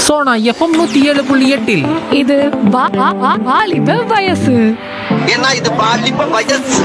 Sona FM நூத்தி ஏழு புள்ளி எட்டில் இது வா- வா- வா- வாலிப வயசு ஏன்னா இது பாலிப்ப வயசு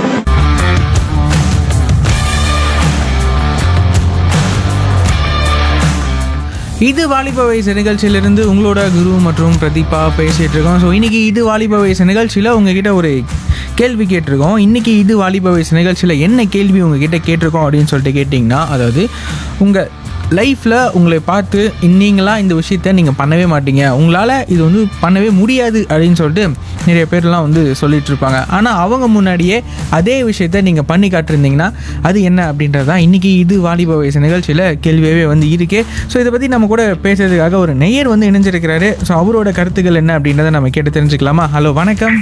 இது வாலிப வயசு நிகழ்ச்சியிலிருந்து உங்களோட குரு மற்றும் பிரதீபா பேசிகிட்டு இருக்கோம் ஸோ இன்னைக்கு இது வாலிப வயசு நிகழ்ச்சியில் உங்ககிட்ட ஒரு கேள்வி கேட்டிருக்கோம் இன்னைக்கு இது வாலிப வயசு நிகழ்ச்சியில் என்ன கேள்வி உங்ககிட்ட கேட்டிருக்கோம் அப்படின்னு சொல்லிட்டு கேட்டிங்கன்னா அதாவது உங்கள் லைஃப்பில் உங்களை பார்த்து நீங்களாம் இந்த விஷயத்த நீங்கள் பண்ணவே மாட்டீங்க உங்களால் இது வந்து பண்ணவே முடியாது அப்படின்னு சொல்லிட்டு நிறைய பேர்லாம் வந்து சொல்லிட்டு இருப்பாங்க ஆனால் அவங்க முன்னாடியே அதே விஷயத்த நீங்கள் பண்ணி காட்டிருந்தீங்கன்னா அது என்ன அப்படின்றது தான் இன்றைக்கி இது வாலிப வயசு நிகழ்ச்சியில் கேள்வியாகவே வந்து இருக்கே ஸோ இதை பற்றி நம்ம கூட பேசுறதுக்காக ஒரு நெய்யர் வந்து இணைஞ்சிருக்கிறாரு ஸோ அவரோட கருத்துக்கள் என்ன அப்படின்றத நம்ம கேட்டு தெரிஞ்சுக்கலாமா ஹலோ வணக்கம்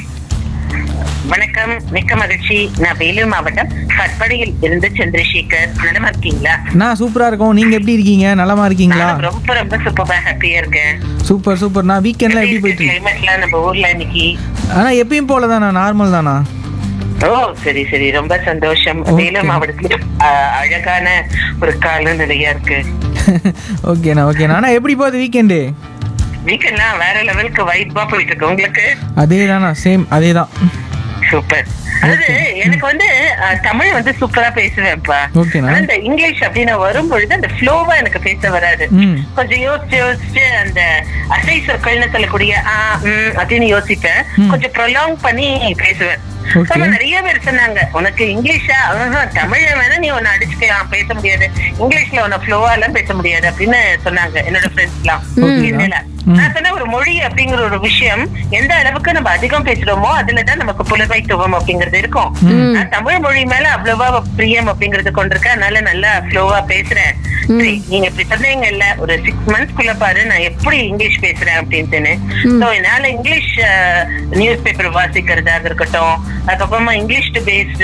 வணக்கம் மிக்க மகிழ்ச்சி நான் வேலூர் மாவட்டம் கட்படியில் இருந்து சந்திரசேகர் நலமா இருக்கீங்களா நான் சூப்பராக இருக்கோம் நீங்கள் எப்படி இருக்கீங்க நலமா இருக்கீங்களா நான் ரொம்ப ரொம்ப சூப்பரா ஹாப்பியா இருக்கேன் சூப்பர் சூப்பர் நான் வீக்கெண்ட்லாம் எப்படி போயிட்டு இருக்கு கிளைமேட்லாம் நம்ம ஊர்ல இன்னைக்கு ஆனால் எப்பயும் போல தானா நார்மல் தானா ஓ சரி சரி ரொம்ப சந்தோஷம் Okay. வேலூர் மாவட்டத்துல ஆ, அழகான ஒரு காலநிலையா இருக்கு ஓகேண்ணா ஓகேண்ணா ஆனால் எப்படி போகுது வீக்கெண்டு வீக்கெண்ட்லாம் வேற லெவலுக்கு வைப்பா போயிட்டு இருக்கு உங்களுக்கு அதே தானா சேம் அதே தான் சூப்பர் அதாவது எனக்கு வந்து அஹ், தமிழ் வந்து சூப்பரா பேசுவேன்ப்பா ஓகேண்ணா. ஆனா இந்த இங்கிலீஷ் அப்படின்னு வரும் பொழுது அந்த ஃப்ளோவா எனக்கு பேச வராது ம். கொஞ்சம் யோசிச்சு யோசிச்சு அந்த அசை சொற்கள்னு சொல்லக்கூடிய ஆ ம் அப்படின்னு யோசிப்பேன் ம். கொஞ்சம் ப்ரொலாங் பண்ணி பேசுவேன் Okay. ஆனா நிறைய பேர் சொன்னாங்க உனக்கு இங்கிலீஷா ஆஹா, தமிழ்ல வேணா நீ உன்னை அடிச்சுக்கலாம் பேச முடியாது இங்கிலீஷ்ல உன்னை ஃப்ளோவா எல்லாம் பேச முடியாது அப்படின்னு சொன்னாங்க என்னோட ஃப்ரெண்ட்ஸ் எல்லாம் Okay. இல்ல ம். நான் சொன்ன ஒரு மொழி அப்படிங்கிற ஒரு விஷயம் எந்த அளவுக்கு நம்ம அதிகம் பேசுறோமோ அதுலதான் நமக்கு புலமைத்துவம் அப்படிங்கிறது இருக்கும் நான் தமிழ் மொழி மேல அவ்வளவா பிரியம் அப்படிங்கறது கொண்டிருக்கேன் அதனால நல்லா ஃப்ளோவா பேசுறேன் சரி, நீங்க இப்படி சொன்னீங்கல்ல ஒரு சிக்ஸ் மந்த்ஸ்க்குள்ள பாரு நான் எப்படி இங்கிலீஷ் பேசுறேன் அப்படின்ட்டுன்னு சோ என்னால இங்கிலீஷ் நியூஸ் பேப்பர் வாசிக்கிறதாக இருக்கட்டும் அதுக்கப்புறமா இங்கிலீஷ் டு பேஸ்ட்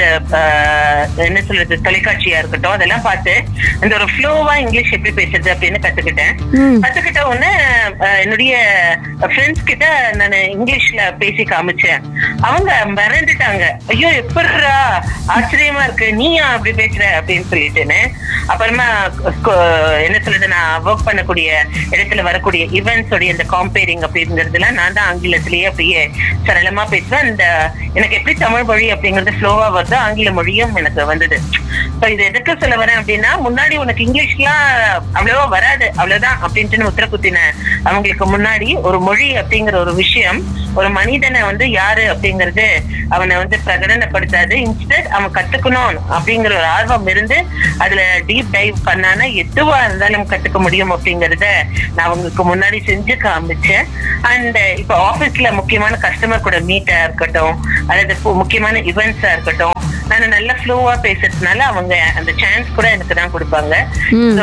என்ன சொல்றது தொலைக்காட்சியா இருக்கட்டும் அதெல்லாம் பார்த்து அந்த ஒரு ஃப்ளோவா இங்கிலீஷ் எப்படி பேசுறது அப்படின்னு கத்துக்கிட்டேன் கத்துக்கிட்ட உடனே அஹ், என்னுடைய ஃப்ரெண்ட்ஸ் கிட்ட நான் இங்கிலீஷ்ல பேசி காமிச்சேன் அவங்க மறந்துட்டாங்க ஐயோ எப்படிடா ஆச்சரியமா இருக்கு நீயா அப்படி பேசுற அப்படின்னு சொல்லிட்டுன்னு அப்புறமா ஸ்கூ- என்ன சொல்றது நான் ஒர்க் பண்ணக்கூடிய இடத்துல வரக்கூடிய ஈவெண்ட்ஸ் உடைய இந்த காம்பேரிங் அப்படிங்கிறதுலாம் நான் தான் ஆங்கிலத்திலேயே அப்படியே சரளமா பேசுவேன் அந்த எனக்கு எப்படி தமிழ் மொழி அப்படிங்கிறது ஃப்ளோவா வருதோ ஆங்கில மொழியும் எனக்கு வந்தது So இது எதுக்கு சொல்ல வரேன் அப்படின்னா முன்னாடி உனக்கு இங்கிலீஷ்லாம் அவ்வளவா வராது அவ்வளவுதான் அப்படின்ட்டு உத்தர குத்தின அவங்களுக்கு முன்னாடி ஒரு மொழி அப்படிங்கிற ஒரு விஷயம் ஒரு மனிதனை வந்து யாரு அப்படிங்கறது அவனை வந்து பிரகடனப்படுத்தாது இன்ஸ்டட் அவன் கத்துக்கணும் அப்படிங்கிற ஒரு ஆர்வம் இருந்து அதுல டீப் டைவ் பண்ணானா எதுவா இருந்தாலும் கத்துக்க முடியும் அப்படிங்கறத நான் அவங்களுக்கு முன்னாடி செஞ்சு காமிச்சேன் அண்ட் இப்ப ஆபீஸ்ல முக்கியமான கஸ்டமர் கூட மீட்டா இருக்கட்டும் அல்லது பு- முக்கியமான இவெண்ட்ஸா இருக்கட்டும் நான் நல்லா ஃப்ளோவா பேசுறதுனால அவங்க அந்த சான்ஸ் கூட எனக்கு தான் கொடுப்பாங்க ஸோ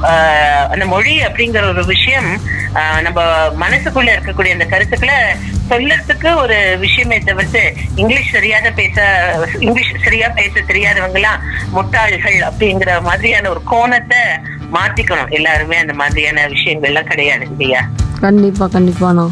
அந்த மொழி அப்படிங்கிற ஒரு விஷயம் ஆஹ், நம்ம மனசுக்குள்ள இருக்கக்கூடிய அந்த கருத்துக்களை சொல்லறதுக்கு ஒரு விஷயமே தவிர்த்து இங்கிலீஷ் சரியாக பேச இங்கிலீஷ் சரியா பேச தெரியாதவங்க எல்லாம் முட்டாள்கள் அப்படிங்கிற மாதிரியான ஒரு கோணத்தை மாத்திக்கணும் எல்லாருமே அந்த மாதிரியான விஷயங்கள்லாம் கிடையாது இல்லையா கண்டிப்பா கண்டிப்பாண்ணா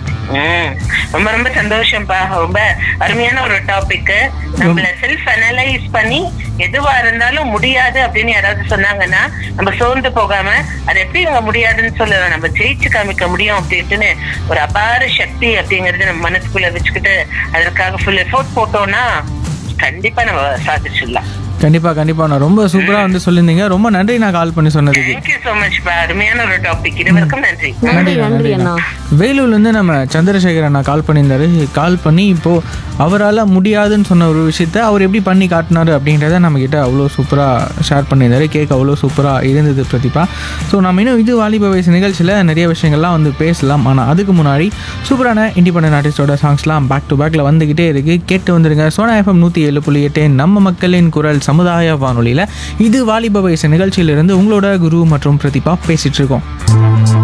ம். ரொம்ப ரொம்ப சந்தோஷம்ப்பா ரொம்ப அருமையான ஒரு டாபிக் நம்மள செல்ஃப் அனலைஸ் பண்ணி எதுவா இருந்தாலும் முடியாது அப்படின்னு யாராவது சொன்னாங்கன்னா நம்ம சோர்ந்து போகாம அது எப்படி இவங்க முடியாதுன்னு சொல்லலாம் நம்ம ஜெயிச்சு காமிக்க முடியும் அப்படின்ட்டுன்னு ஒரு அபார சக்தி அப்படிங்கறது நம்ம மனசுக்குள்ள வச்சுக்கிட்டு அதற்காக ஃபுல் எஃபோர்ட் போட்டோம்னா கண்டிப்பா நம்ம சாதிச்சிடலாம் கண்டிப்பாக கண்டிப்பாக நான் ரொம்ப சூப்பராக வந்து சொல்லியிருந்தீங்க ரொம்ப நன்றி நான் கால் பண்ணி சொன்னதுக்கு தேங்க்யூ சோ மச் பா அருமையான ஒரு டாபிக் இருவருக்கும் நன்றி நன்றி நன்றி அண்ணா வேலூர்லேருந்து நம்ம சந்திரசேகர் அண்ணா கால் பண்ணியிருந்தாரு கால் பண்ணி இப்போது அவரால் முடியாதுன்னு சொன்ன ஒரு விஷயத்த அவர் எப்படி பண்ணி காட்டினாரு அப்படின்றத நம்மக்கிட்ட அவ்வளோ சூப்பராக ஷேர் பண்ணியிருந்தாரு கேட்க அவ்வளோ சூப்பராக இருந்தது பிரதீபா ஸோ நம்ம இன்னும் இது வாலிப வயசு நிகழ்ச்சியில் நிறைய விஷயங்கள்லாம் வந்து பேசலாம் ஆனால் அதுக்கு முன்னாடி சூப்பரான இண்டிபெண்டன்ட் ஆர்டிஸ்டோட சாங்ஸ்லாம் பேக் டு பேக்கில் வந்துக்கிட்டே இருக்குது கேட்டு வந்துருங்க சோனா எஃப்எம் நூற்றி ஏழு புள்ளி எட்டு நம்ம மக்களின் குரல் சமுதாய வானொலியில் இது வாலிப வயசு நிகழ்ச்சியிலிருந்து உங்களோட குரு மற்றும் பிரதீபா பேசிகிட்டு இருக்கோம்